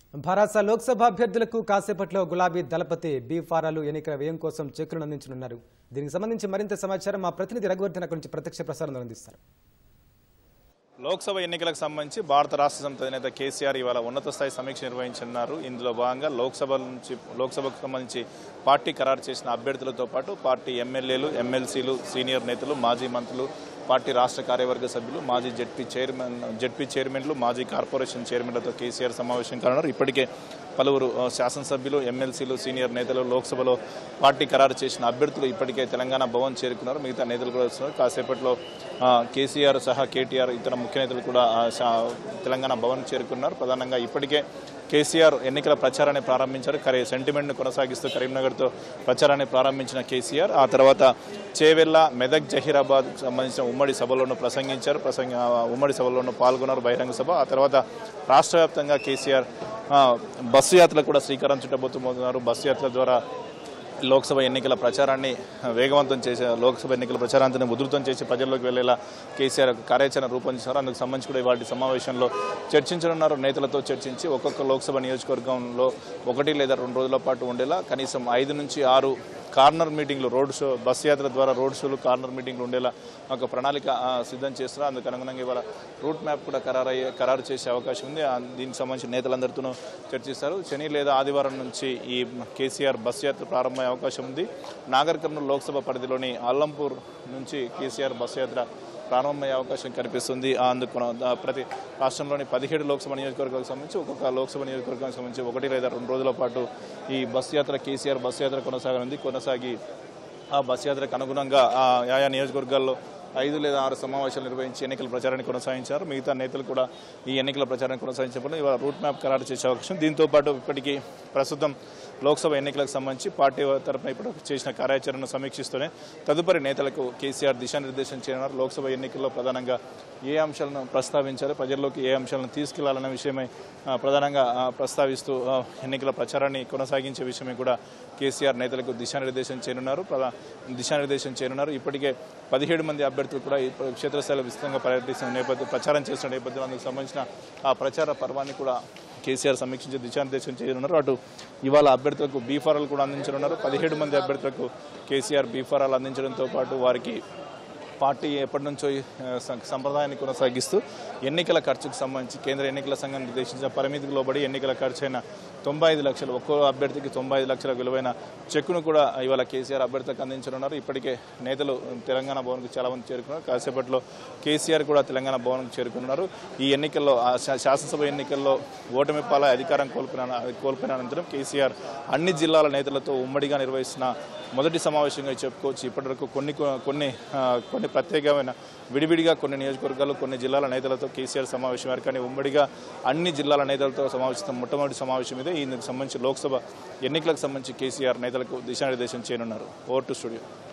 భారాస లోక్సభ అభ్యర్థులకు కాసేపట్లో గులాబీ దళపతి బి ఫారాలు ఎన్నికల వ్యయం కోసం చెక్కులను అందించనున్నారు దీనికి సంబంధించి మరింత సమాచారం మా ప్రతినిధి రఘువర్ధన్ అక్కడి నుంచి ప్రత్యక్ష ప్రసారం అందిస్తారు లోక్సభ ఎన్నికలకు సంబంధించి భారత రాష్ట్ర సమితి అధినేత కేసీఆర్ ఇవాళ ఉన్నత స్థాయి సమీక్ష నిర్వహించనున్నారు ఇందులో భాగంగా లోక్సభ నుంచి లోక్సభకు సంబంధించి పార్టీ ఖరారు చేసిన అభ్యర్థులతో పాటు పార్టీ ఎమ్మెల్యేలు ఎమ్మెల్సీలు సీనియర్ నేతలు మాజీ మంత్రులు పార్టీ రాష్ట్ర కార్యవర్గ సభ్యులు మాజీ జడ్పీ చైర్మన్ జడ్పీ చైర్మన్లు మాజీ కార్పొరేషన్ చైర్మన్లతో కేసీఆర్ సమావేశం కానున్నారు ఇప్పటికే పలువురు ఆ, శాసనసభ్యులు ఎమ్మెల్సీలు సీనియర్ నేతలు లోక్సభలో పార్టీ ఖరారు చేసిన అభ్యర్థులు ఇప్పటికే తెలంగాణ భవన్ చేరుకున్నారు మిగతా నేతలు కూడా వస్తున్నారు కాసేపట్లో ఆ, కేసీఆర్ సహా కేటీఆర్ ఇతర ముఖ్య నేతలు కూడా ఆ, శా- తెలంగాణ భవన్ చేరుకున్నారు ప్రధానంగా ఇప్పటికే కేసీఆర్ ఎన్నికల ప్రచారాన్ని ప్రారంభించారు కరీ సెంటిమెంట్ను కొనసాగిస్తూ కరీంనగర్తో ప్రచారాన్ని ప్రారంభించిన కేసీఆర్ ఆ తర్వాత చేవెళ్ల మెదక్ జహీరాబాద్ సంబంధించిన ఉమ్మడి సభలోనూ ప్రసంగించారు ప్రసంగ ఆ, ఉమ్మడి సభలోనూ పాల్గొన్నారు బహిరంగ సభ ఆ తర్వాత రాష్ట్ర వ్యాప్తంగా కేసీఆర్ ఆ, బస్సు యాత్ర కూడా శ్రీకారం చుట్టబోతున్నారు బస్సు యాత్ర ద్వారా లోక్సభ ఎన్నికల ప్రచారాన్ని వేగవంతం చేసే లోక్సభ ఎన్నికల ప్రచారాన్ని ఉధృతం చేసి ప్రజల్లోకి వెళ్లేలా కేసీఆర్ ఒక కార్యాచరణ రూపొందించారు అందుకు సంబంధించి కూడా ఇవాటి సమావేశంలో చర్చించనున్నారు నేతలతో చర్చించి ఒక్కొక్క లోక్సభ నియోజకవర్గంలో ఒకటి లేదా రెండు రోజుల పాటు ఉండేలా కనీసం ఐదు నుంచి ఆరు కార్నర్ మీటింగ్లు రోడ్ షో బస్ యాత్ర ద్వారా రోడ్ షోలు కార్నర్ మీటింగ్లు ఉండేలా ఒక ప్రణాళిక ఆ, సిద్ధం చేస్తున్నారు అందుకు అనుగుణంగా ఇవాళ రూట్ మ్యాప్ కూడా ఖరారు అయ్యే ఖరారు చేసే అవకాశం ఉంది ఆ, దీనికి సంబంధించి నేతలందరితోనూ చర్చిస్తారు శని లేదా ఆదివారం నుంచి ఈ కేసీఆర్ బస్ యాత్ర ప్రారంభమయ్యే అవకాశం ఉంది నాగర్ కర్నూలు లోక్సభ పరిధిలోని అల్లంపూర్ నుంచి కేసీఆర్ బస్ యాత్ర ప్రారంభమయ్యే అవకాశం కనిపిస్తుంది ఆ, అందుకు ఆ, ప్రతి రాష్ట్రంలోని పదిహేడు లోక్సభ నియోజకవర్గాలకు సంబంధించి ఒక్కొక్క లోక్సభ నియోజకవర్గానికి సంబంధించి ఒకటి లేదా రెండు రోజుల పాటు ఈ బస్ యాత్ర కేసీఆర్ బస్ యాత్ర కొనసాగనుంది కొనసాగి ఆ బస్ యాత్రకు అనుగుణంగా ఆ ఆయా నియోజకవర్గాల్లో ఐదు లేదా ఆరు సమావేశాలు నిర్వహించి ఎన్నికల ప్రచారాన్ని కొనసాగించారు మిగతా నేతలు కూడా ఈ ఎన్నికల ప్రచారాన్ని కొనసాగించబడి ఇవాళ రూట్ మ్యాప్ ఖరారు చేసే అవకాశం దీంతో పాటు ఇప్పటికీ ప్రస్తుతం లోక్సభ ఎన్నికలకు సంబంధించి పార్టీ తరఫున ఇప్పుడు చేసిన కార్యాచరణను సమీక్షిస్తూనే తదుపరి నేతలకు కేసీఆర్ దిశానిర్దేశం చేయనున్నారు లోక్సభ ఎన్నికల్లో ప్రధానంగా ఏ అంశాలను ప్రస్తావించాలి ప్రజల్లోకి ఏ అంశాలను తీసుకెళ్లాలనే విషయమై ఆ, ప్రధానంగా ఆ, ప్రస్తావిస్తూ ఆ, ఎన్నికల ప్రచారాన్ని కొనసాగించే విషయమై కూడా కేసీఆర్ నేతలకు దిశానిర్దేశం చేయనున్నారు ప్రధా- దిశానిర్దేశం చేయనున్నారు ఇప్పటికే పదిహేడు మంది అభ్యర్థులు కూడా ఈ క్షేత్రస్థాయిలో విస్తృతంగా పర్యటిస్తున్న నేపథ్యం ప్రచారం చేస్తున్న నేపథ్యంలో అందుకు సంబంధించిన ఆ ప్రచార పర్వాన్ని కూడా కేసీఆర్ సమీక్షించి దిశానిర్దేశం చేయనున్నారు అటు ఇవాళ అభ్యర్థులకు బీఫారాలు కూడా అందించనున్నారు పదిహేడు మంది అభ్యర్థులకు కేసీఆర్ బీఫారాలు అందించడంతో పాటు వారికి పార్టీ ఎప్పటి నుంచో ఈ, ఆ, సం- సంప్రదాయాన్ని కొనసాగిస్తూ ఎన్నికల ఖర్చుకు సంబంధించి కేంద్ర ఎన్నికల సంఘం నిర్దేశించిన పరిమితికి లోబడి ఎన్నికల ఖర్చు అయిన తొంభై ఐదు లక్షలు ఒక్కో అభ్యర్థికి తొంభై ఐదు లక్షల విలువైన చెక్కును కూడా ఇవాళ కేసీఆర్ అభ్యర్థికి అందించనున్నారు ఇప్పటికే నేతలు తెలంగాణ భవన్కు చాలా మంది చేరుకున్నారు కాసేపట్లో కేసీఆర్ కూడా తెలంగాణ భవన్కు చేరుకున్నారు ఈ ఎన్నికల్లో ఆ శా- శాసనసభ ఎన్నికల్లో ఓటమి పాల అధికారం కోల్పోయిన కోల్పోయిన అనంతరం కేసీఆర్ అన్ని జిల్లాల నేతలతో ఉమ్మడిగా నిర్వహిస్తున్న మొదటి సమావేశంగా చెప్పుకోవచ్చు ఇప్పటివరకు కొన్ని కొన్ని ఆ, కొన్ని ప్రత్యేకమైన విడివిడిగా కొన్ని నియోజకవర్గాలు కొన్ని జిల్లాల నేతలతో కేసీఆర్ సమావేశం కానీ ఉమ్మడిగా అన్ని జిల్లాల నేతలతో సమావేశం మొట్టమొదటి సమావేశం ఇదే ఇందుకు సంబంధించి లోక్సభ ఎన్నికలకు సంబంధించి కేసీఆర్ నేతలకు దిశానిర్దేశం చేయనున్నారు ఓవర్ టు స్టూడియో